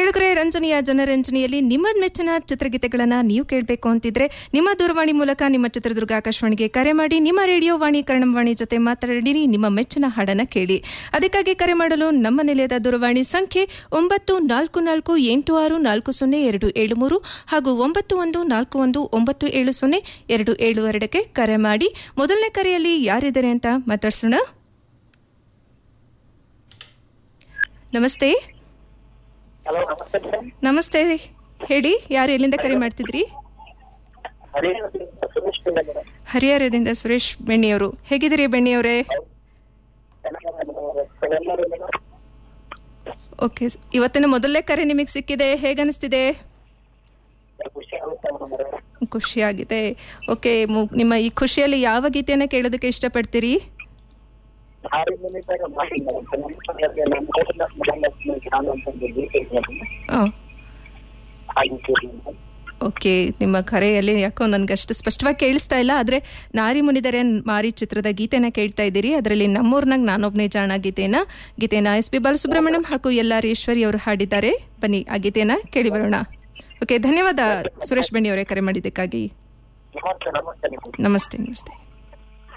ಕೆಳಗರೆ ರಂಜನೆಯ ಜನರಂಜನೆಯಲ್ಲಿ ನಿಮ್ಮ ಮೆಚ್ಚಿನ ಚಿತ್ರಗೀತೆಗಳನ್ನ ನೀವು ಕೇಳಬೇಕು ಅಂತಿದ್ರೆ ನಿಮ್ಮ ದೂರವಾಣಿ ಮೂಲಕ ನಿಮ್ಮ ಚಿತ್ರದುರ್ಗ ಆಕಾಶವಾಣಿಗೆ ಕರೆ ಮಾಡಿ ನಿಮ್ಮ ರೇಡಿಯೋ ವಾಣಿ ಕನ್ನಡವಾಣಿ ಜೊತೆ ಮಾತನಾಡಿ ನಿಮ್ಮ ಮೆಚ್ಚಿನ ಹಾಡನ್ನ ಕೇಳಿ ಅದಕ್ಕಾಗಿ ಕರೆ ಮಾಡಲು ನಮ್ಮ ನಿಲಯದ ದೂರವಾಣಿ ಸಂಖ್ಯೆ ಒಂಬತ್ತು ನಾಲ್ಕು ನಾಲ್ಕು ಎಂಟು ಆರು ನಾಲ್ಕು ಸೊನ್ನೆ ಎರಡು ಏಳು ಮೂರು ಹಾಗೂ ಒಂಬತ್ತು ಒಂದು ನಾಲ್ಕು ಒಂದು ಒಂಬತ್ತು ಏಳು ಸೊನ್ನೆ ಎರಡು ಏಳು ಎರಡಕ್ಕೆ ಕರೆ ಮಾಡಿ ಮೊದಲನೇ ಕರೆಯಲ್ಲಿ ಯಾರಿದ್ದಾರೆ ಅಂತ ಮಾತಾಡ್ಸೋಣ ನಮಸ್ತೆ ಹಲೋ ನಮಸ್ತೆ ಮೇಡಮ್ ನಮಸ್ತೆ ಹೇಳಿ ಯಾರು ಎಲ್ಲಿಂದ ಕರೆ ಮಾಡ್ತಿದ್ರಿ ಹರಿಯಾಣದಿಂದ ಸುರೇಶ್ ಪಿಳ್ಳೆ ಮೇಡಮ್ ಹರಿಹರದಿಂದ ಸುರೇಶ್ ಬೆಣ್ಣಿಯವರು ಹೇಗಿದ್ದೀರಿ ಬೆಣ್ಣಿಯವರೇ ಎಲ್ಲರೂ ಮೇಡಮ್ ಓಕೆ ಇವತ್ತಿನ ಮೊದಲನೇ ಕರೆ ನಿಮಗೆ ಸಿಕ್ಕಿದೆ ಹೇಗನಿಸ್ತಿದೆ ಖುಷಿ ಆಗುತ್ತೆ ಮೇಡಮ್ ಖುಷಿಯಾಗಿದೆ ಓಕೆ ಮು- ನಿಮ್ಮ ಈ ಖುಷಿಯಲ್ಲಿ ಯಾವ ಗೀತೆಯನ್ನು ಕೇಳೋದಕ್ಕೆ ಇಷ್ಟಪಡ್ತೀರಿ ಆರು ಮಿನಿಟಾಗ ಮಾಡಿ ಮೇಡಮ್ ನಮ್ಮ ಸಂಗತಿ ನಮ್ಮ ಕೋಟಿನ ಮಹಾಲಕ್ಷ್ಮಿ ಗ್ರಾಮ ಅಂತಂದು ಗೀತೆ ಇದೆ ಮೇಡಮ್. ಆ, ಆ ಗೀತೆ ಇದೆ ಮೇಡಮ್. ಓಕೆ ನಿಮ್ಮ ಕರೆಯಲ್ಲಿ ಯಾಕೋ ನನಗೆ ಅಷ್ಟು ಸ್ಪಷ್ಟವಾಗಿ ಕೇಳಿಸ್ತಾ ಇಲ್ಲ ಆದರೆ ನಾರಿ ಮುನಿದರೆ ಮಾರಿ ಚಿತ್ರದ ಗೀತೆನ ಕೇಳ್ತಾ ಇದ್ದೀರಿ ಅದರಲ್ಲಿ ನಮ್ಮೂರ್ನಾಗ ನಾನೊಬ್ನೇ ಜಾಣ ಗೀತೆನ ಗೀತೆನ ಎಸ್ ಪಿ ಬಾಲಸುಬ್ರಹ್ಮಣ್ಯಂ ಹಾಗೂ ಎಲ್ ಆರ್ ಈಶ್ವರಿ ಅವರು ಹಾಡಿದ್ದಾರೆ ಬನ್ನಿ ಆ ಗೀತೆನ ಕೇಳಿ ಬರೋಣ ಓಕೆ ಧನ್ಯವಾದ ಸುರೇಶ್ ಬೆಣ್ಣಿ ಅವರೇ ಕರೆ ಮಾಡಿದ್ದಕ್ಕಾಗಿ ನಮಸ್ತೆ ನಮಸ್ತೆ ಮೇಡಮ್ ನಮಸ್ತೆ ನಮಸ್ತೆ